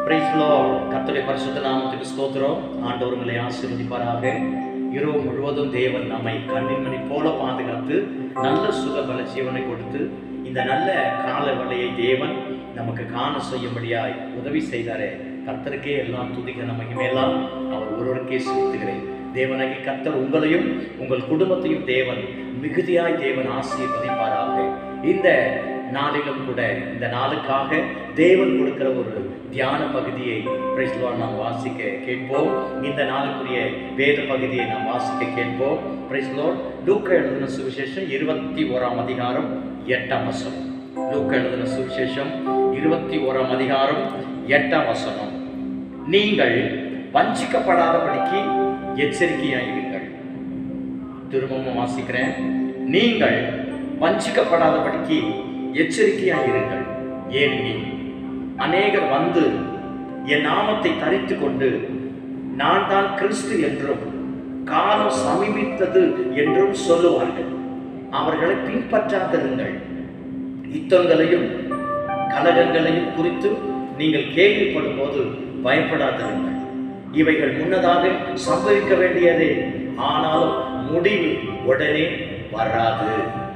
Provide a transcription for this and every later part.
Price கர்த்தருடைய பரிசுத்த நாமத்துக்கு ஸ்தோத்திரம் ஆண்டவர் உங்களை ஆசீர்வதிப்பாராக இரவு முழுவதும் தேவன் நம்மை கண்ணின் மணி போல பாதுகாத்து நல்ல சுக பல ஜீவனை கொடுத்து இந்த நல்ல கால வேளையை தேவன் நமக்கு காண செய்யும்படியாய் உதவி செய்தாரே கர்த்தருக்கே எல்லாம் துதிக்க நமக்கு மேலாம் அவர் ஒருவருக்கே செலுத்துகிறேன் தேவனாகி கர்த்தர் உங்களையும் உங்கள் குடும்பத்தையும் தேவன் மிகுதியாய் தேவன் ஆசீர்வதிப்பாராக இந்த நாளிலும் கூட இந்த நாளுக்காக தேவன் கொடுக்கிற ஒரு தியான பகுதியை பிரைஸ்லான் நாம் வாசிக்க கேட்போம் இந்த நாளுக்குரிய வேத பகுதியை நாம் வாசிக்க கேட்போம் பிரைஸ்லோன் லூக்க எழுதின சுவிசேஷம் இருபத்தி ஓராம் அதிகாரம் எட்டாம் வசனம் லூக்க எழுதின சுவிசேஷம் இருபத்தி ஓராம் அதிகாரம் எட்டாம் வசனம் நீங்கள் வஞ்சிக்கப்படாதபடிக்கு எச்சரிக்கையாயிருங்கள் திரும்பவும் வாசிக்கிறேன் நீங்கள் வஞ்சிக்கப்படாதபடிக்கு எச்சரிக்கையாக இருங்கள் ஏனெனில் அநேகர் வந்து என் நாமத்தை தரித்து கொண்டு நான் தான் கிறிஸ்து என்றும் காலம் சமீபித்தது என்றும் சொல்லுவார்கள் அவர்களை பின்பற்றாதிருங்கள் யுத்தங்களையும் கலகங்களையும் குறித்து நீங்கள் கேள்விப்படும் போது பயப்படாதிருங்கள் இவைகள் முன்னதாக சம்பவிக்க வேண்டியதே ஆனாலும் முடிவு உடனே வராது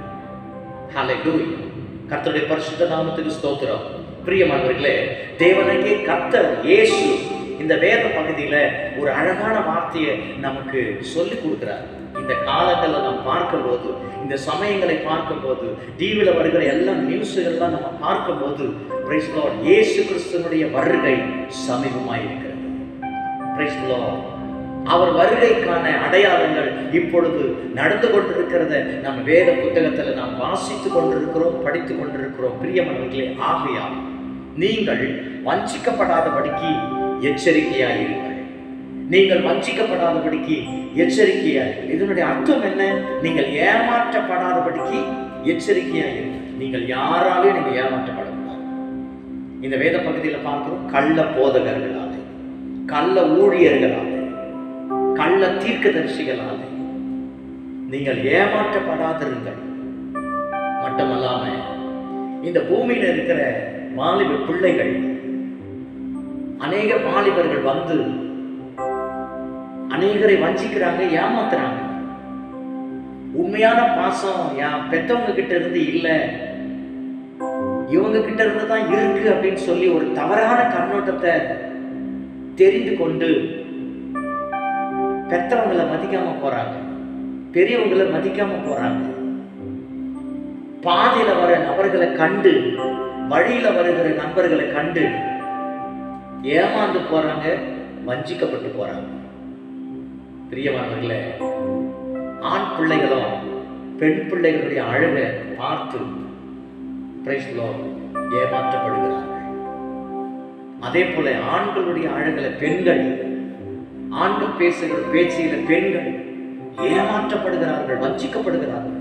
ஹalleluya கர்த்தருடைய பரிசுத்த நாமத்துக்கு ஸ்தோத்திரம் பிரியமானவர்களே தேவனையே கர்த்தர் இயேசு இந்த வேத பகுதியில ஒரு அழகான வார்த்தையை நமக்கு சொல்லி கொடுக்கிறார் இந்த காலங்களை நாம் பார்க்கும்போது இந்த சமயங்களை பார்க்கும்போது டிவியில் வருகிற எல்லா நியூஸுகள்லாம் நம்ம பார்க்கும்போது பிரைஸ் லார்ட் இயேசு கிறிஸ்துவனுடைய வருகை சமீபமாக இருக்கிறது பிரைஸ் லார்ட் அவர் வருகைக்கான அடையாளங்கள் இப்பொழுது நடந்து கொண்டிருக்கிறத நம்ம வேத புத்தகத்தில் நாம் வாசித்து கொண்டிருக்கிறோம் படித்து கொண்டிருக்கிறோம் பிரியமனவர்களே ஆகையால் நீங்கள் வஞ்சிக்கப்படாதபடிக்கு எச்சரிக்கையாயிருங்கள் நீங்கள் வஞ்சிக்கப்படாதபடிக்கு எச்சரிக்கையாயிருங்கள் இதனுடைய அர்த்தம் என்ன நீங்கள் ஏமாற்றப்படாதபடிக்கு எச்சரிக்கையாயிருங்கள் நீங்கள் யாராலையும் நீங்கள் ஏமாற்றப்படக்கூடாது இந்த வேத பகுதியில் பார்க்கிறோம் கள்ள போதகர்களாலே கள்ள ஊழியர்களாலே கள்ள தீர்க்கதரிசிகளாலே நீங்கள் ஏமாற்றப்படாதிருங்கள் மட்டுமல்லாம இந்த பூமியில இருக்கிற வாலிப பிள்ளைகள் அநேக வாலிபர்கள் வந்து அநேகரை வஞ்சிக்கிறாங்க ஏமாத்துறாங்க உண்மையான பாசம் என் பெத்தவங்க கிட்ட இருந்து இல்லை இவங்க கிட்ட இருந்து தான் இருக்கு அப்படின்னு சொல்லி ஒரு தவறான கண்ணோட்டத்தை தெரிந்து கொண்டு பெத்தவங்களை மதிக்காம போறாங்க பெரியவங்களை மதிக்காம போறாங்க பாதையில வர நபர்களை கண்டு வழியில வருகிற நண்பர்களை கண்டு ஏமாந்து போறாங்க வஞ்சிக்கப்பட்டு போறாங்க பிரியமானவர்களே ஆண் பிள்ளைகளும் பெண் பிள்ளைகளுடைய அழகை பார்த்து பிரைஸ்லோ ஏமாற்றப்படுகிறார்கள் அதே போல ஆண்களுடைய அழகில பெண்கள் ஆண்கள் பேசுகிற பேச்சில பெண்கள் ஏமாற்றப்படுகிறார்கள் வஞ்சிக்கப்படுகிறார்கள்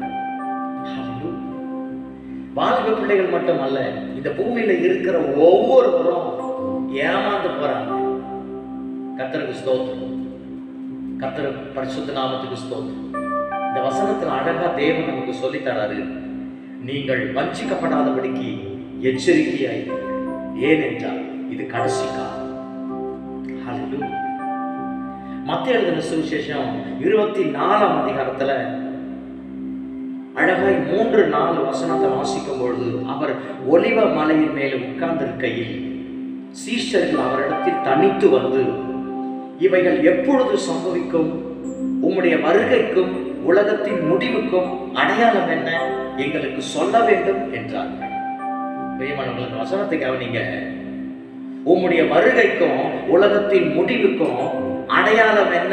வாலிப பிள்ளைகள் மட்டுமல்ல இந்த பூமியில இருக்கிற ஒவ்வொருவரும் ஏமாந்து போறாங்க கத்தருக்கு ஸ்தோத்திரம் கத்தர் பரிசுத்த நாமத்துக்கு ஸ்தோத்திரம் இந்த வசனத்தில் அழகா தேவன் நமக்கு சொல்லி தராரு நீங்கள் வஞ்சிக்கப்படாதபடிக்கு எச்சரிக்கையாய் ஏனென்றால் இது கடைசி காலம் ஹalleluya மத்திய எழுதின சுவிசேஷம் இருபத்தி நாலாம் அதிகாரத்துல அழகாய் மூன்று நாலு வசனத்தை வாசிக்கும் பொழுது அவர் ஒலிவ மலையின் மேலே உட்கார்ந்திருக்கையில் சீஷர்கள் அவரிடத்தில் தனித்து வந்து இவைகள் எப்பொழுது சம்பவிக்கும் உம்முடைய வருகைக்கும் உலகத்தின் முடிவுக்கும் அடையாளம் என்ன எங்களுக்கு சொல்ல வேண்டும் என்றார்கள் பிரியமானவர்கள் வசனத்தை கவனிங்க உம்முடைய வருகைக்கும் உலகத்தின் முடிவுக்கும் அடையாளம் என்ன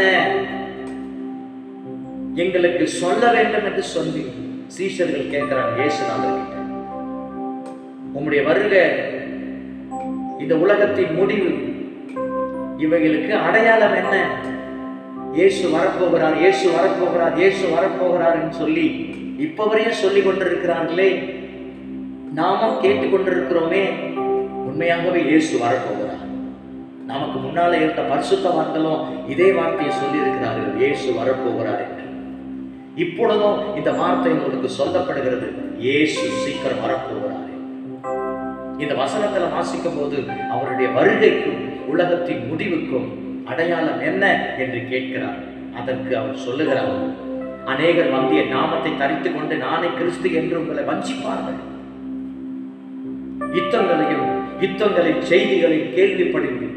எங்களுக்கு சொல்ல வேண்டும் என்று சொல்லி சீஷர்கள் கேட்கிறாங்க இயேசுநாதர் கிட்ட உம்முடைய வருகை இந்த உலகத்தின் முடிவு இவைகளுக்கு அடையாளம் என்ன இயேசு வரப்போகிறார் இயேசு வரப்போகிறார் இயேசு வரப்போகிறார் என்று சொல்லி இப்ப வரையும் சொல்லி கொண்டிருக்கிறார்களே நாமும் கேட்டுக்கொண்டிருக்கிறோமே உண்மையாகவே இயேசு வரப்போகிறார் நமக்கு முன்னால இருந்த பரிசுத்தவான்களும் இதே வார்த்தையை சொல்லி இருக்கிறார்கள் இயேசு வரப்போகிறார் என்று இப்பொழுதும் இந்த வார்த்தை உங்களுக்கு சொல்லப்படுகிறது இயேசு சீக்கிரம் வரப்போகிறார் இந்த வசனத்துல வாசிக்கும் போது அவருடைய வருகைக்கும் உலகத்தின் முடிவுக்கும் அடையாளம் என்ன என்று கேட்கிறார் அதற்கு அவர் சொல்லுகிறார் அநேகர் வந்து என் நாமத்தை தரித்து கொண்டு நானே கிறிஸ்து என்று உங்களை வஞ்சிப்பார்கள் யுத்தங்களையும் யுத்தங்களின் செய்திகளின் கேள்விப்படுங்கள்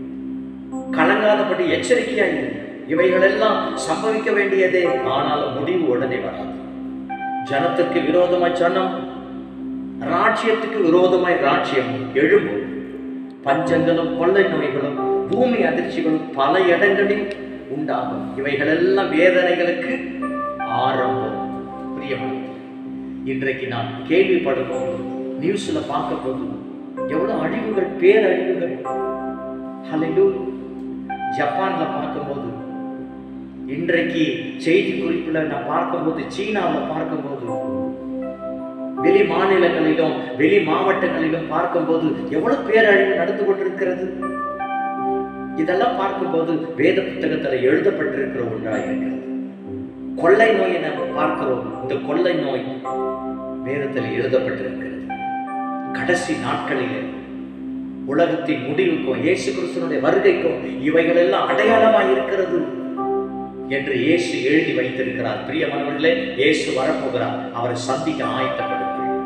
கலங்காதபடி எச்சரிக்கையாயிருங்கள் இவைகளெல்லாம் சம்பவிக்க வேண்டியதே ஆனாலும் முடிவு உடனே வராது ஜனத்திற்கு விரோதமாய் ஜனம் ராஜ்யத்துக்கு விரோதமாய் ராஜ்யம் எழும்பும் பஞ்சங்களும் கொள்ளை நோய்களும் பூமி அதிர்ச்சிகளும் பல இடங்களில் உண்டாகும் இவைகளெல்லாம் வேதனைகளுக்கு ஆரம்பம் பிரியமானது இன்றைக்கு நான் கேள்விப்படும் போது நியூஸ்ல பார்க்க போது எவ்வளவு அழிவுகள் பேரழிவுகள் ஹalleluya ஜப்பான்ல பார்க்கும்போது இன்றைக்கு செய்தி குறிப்புல நான் பார்க்கும்போது சீனாவில் பார்க்கும்போது வெளி மாநிலங்களிலும் வெளி மாவட்டங்களிலும் பார்க்கும்போது எவ்வளவு பேரழிவு நடந்து கொண்டிருக்கிறது இதெல்லாம் பார்க்கும்போது வேத புத்தகத்தில் எழுதப்பட்டிருக்கிற ஒன்றாக இருக்கிறது கொள்ளை நோயை நம்ம பார்க்கிறோம் இந்த கொள்ளை நோய் வேதத்தில் எழுதப்பட்டிருக்கிறது கடைசி நாட்களிலே உலகத்தின் முடிவுக்கும் இயேசு கிறிஸ்துனுடைய வருகைக்கும் இவைகள் எல்லாம் அடையாளமாய் இருக்கிறது என்று இயேசு எழுதி வைத்திருக்கிறார் பிரியமானவர்களே இயேசு வரப்போகிறார் அவரை சந்திக்க ஆயத்தப்படுங்கள்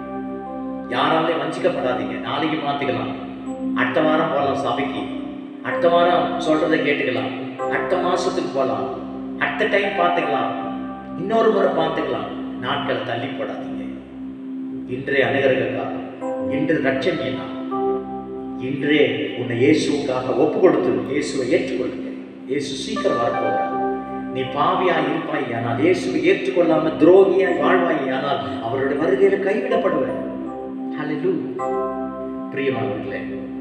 யாராலே வஞ்சிக்கப்படாதீங்க நாளைக்கு மாத்திக்கலாம் அடுத்த வாரம் போகலாம் சபைக்கு அடுத்த வாரம் சொல்றதை கேட்டுக்கலாம் அடுத்த மாசத்துக்கு போகலாம் அடுத்த டைம் பார்த்துக்கலாம் இன்னொரு முறை பார்த்துக்கலாம் நாட்களை தள்ளி போடாதீங்க இன்றைய அணுகிறக காலம் இன்று ரட்சணிய நாள் இன்றே உன்னை இயேசுவுக்காக ஒப்பு கொடுத்து இயேசுவை ஏற்றுக்கொள்ளுங்க இயேசு சீக்கிரம் வரப்போகிறார் நீ பாவியாய் இருப்பாய் ஆனால் இயேசுவை ஏற்றுக்கொள்ளாம துரோகியாய் வாழ்வாய் ஆனால் அவருடைய வருகையில கைவிடப்படுவேன் ஹalleluya பிரியமானவர்களே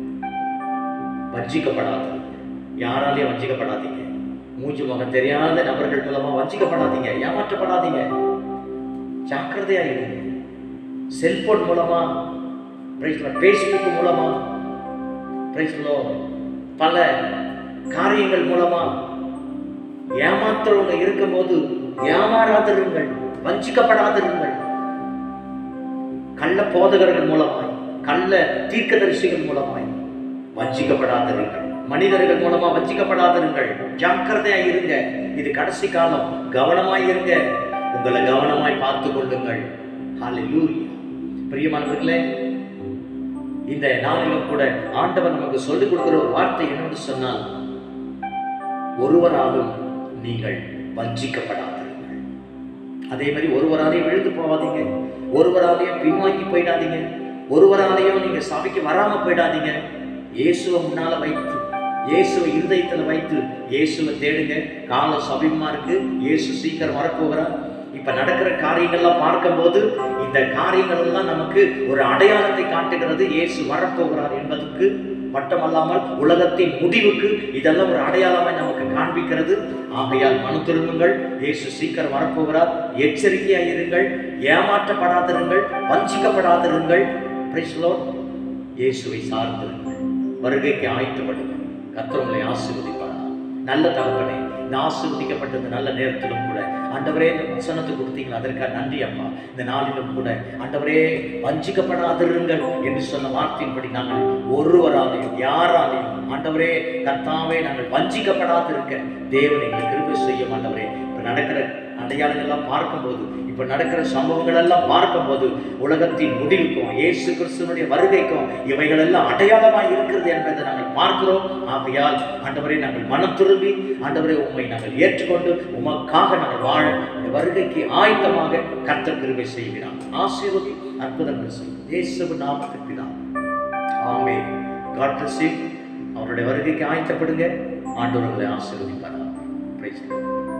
வஞ்சிக்கப்படாது யாராலையும் வஞ்சிக்கப்படாதீங்க மூச்சு முகம் தெரியாத நபர்கள் மூலமா வஞ்சிக்கப்படாதீங்க ஏமாற்றப்படாதீங்க ஜாக்கிரதையா இருங்க செல்போன் மூலமா ஃபேஸ்புக் மூலமா praise the Lord. பல காரியங்கள் மூலமா ஏமாத்துறவங்க இருக்கும்போது ஏமாறாதிருங்கள் வஞ்சிக்கப்படாதிருங்கள் கள்ள போதகர்கள் மூலமாய் கள்ள தீர்க்கதரிசிகள் மூலமாய் வஞ்சிக்கப்படாதிருங்கள் மனிதர்கள் மூலமா வஞ்சிக்கப்படாதிருங்கள் ஜாக்கிரதையா இருங்க இது கடைசி காலம் கவனமாய் இருங்க உங்களை கவனமாய் பார்த்து கொள்ளுங்கள் ஹalleluya பிரியமானவர்களே இந்த நாளிலும் கூட ஆண்டவர் நமக்கு சொல்லிக் கொடுக்கிற ஒரு வார்த்தை என்னன்னு சொன்னால் ஒருவராலும் நீங்கள் வஞ்சிக்கப்படாதீர்கள் அதே மாதிரி ஒருவராலையும் விழுந்து போகாதீங்க ஒருவராலையும் பின்வாங்கி போயிடாதீங்க ஒருவராலையும் நீங்க சபைக்கு வராம போயிடாதீங்க இயேசுவை முன்னால வைத்து இயேசுவை இருதயத்துல வைத்து இயேசுவை தேடுங்க காலம் சமீபமா இருக்கு இயேசு சீக்கிரம் வரப்போகிறார் இப்ப நடக்கிற காரியங்கள்லாம் பார்க்கும்போது இந்த காரியங்கள் எல்லாம் நமக்கு ஒரு அடையாளத்தை காட்டுகிறது இயேசு வரப்போகிறார் என்பதற்கு மட்டுமல்லாமல் உலகத்தின் முடிவுக்கு இதெல்லாம் ஒரு அடையாளமாய் நமக்கு காண்பிக்கிறது ஆகையால் மனு திரும்புங்கள் இயேசு சீக்கிரம் வரப்போகிறார் எச்சரிக்கையாய் இருங்கள் ஏமாற்றப்படாதிருங்கள் வஞ்சிக்கப்படாதிருங்கள் Praise the Lord. இயேசுவை சார்ந்திருங்கள் வருகைக்கு ஆயத்தப்படுங்கள் கர்த்தர் உங்களை ஆசீர்வதிப்பாரா நல்ல தகப்பனே இந்த ஆசீர்வதிக்கப்பட்ட இந்த நல்ல நேரத்திலும் கூட ஆண்டவரே இந்த வசனத்தை கொடுத்தீங்களா அதற்காக நன்றி அப்பா இந்த நாளிலும் கூட ஆண்டவரே வஞ்சிக்கப்படாதிருங்கள் என்று சொன்ன வார்த்தையின்படி நாங்கள் ஒருவராலையும் யாராலையும் ஆண்டவரே கர்த்தாவே நாங்கள் வஞ்சிக்கப்படாதிருக்க தேவன் எங்களுக்கு கிருபை செய்யும் ஆண்டவரே இப்போ நடக்கிற அடையாளங்கள்லாம் பார்க்கும்போது இப்போ நடக்கிற சம்பவங்கள் எல்லாம் பார்க்கும்போது உலகத்தின் முடிவுக்கும் இயேசு கிறிஸ்துவனுடைய வருகைக்கும் இவைகள் எல்லாம் அடையாளமாய் இருக்கிறது என்பதை நாங்கள் பார்க்கிறோம் ஆகையால் ஆண்டவரை நாங்கள் மனம் திரும்பி ஆண்டவரை உண்மை நாங்கள் ஏற்றுக்கொண்டு உமக்காக நாங்கள் வாழ இந்த வருகைக்கு ஆயத்தமாக கர்த்தர் கிருபை செய்கிறார் ஆசீர்வதி அற்புதங்கள் செய்யும் இயேசு நாமத்திற்கு பிதா ஆமே காட் bless you. அவருடைய வருகைக்கு ஆயத்தப்படுங்க ஆண்டவர் உங்களை ஆசீர்வதிப்பார் Praise the Lord.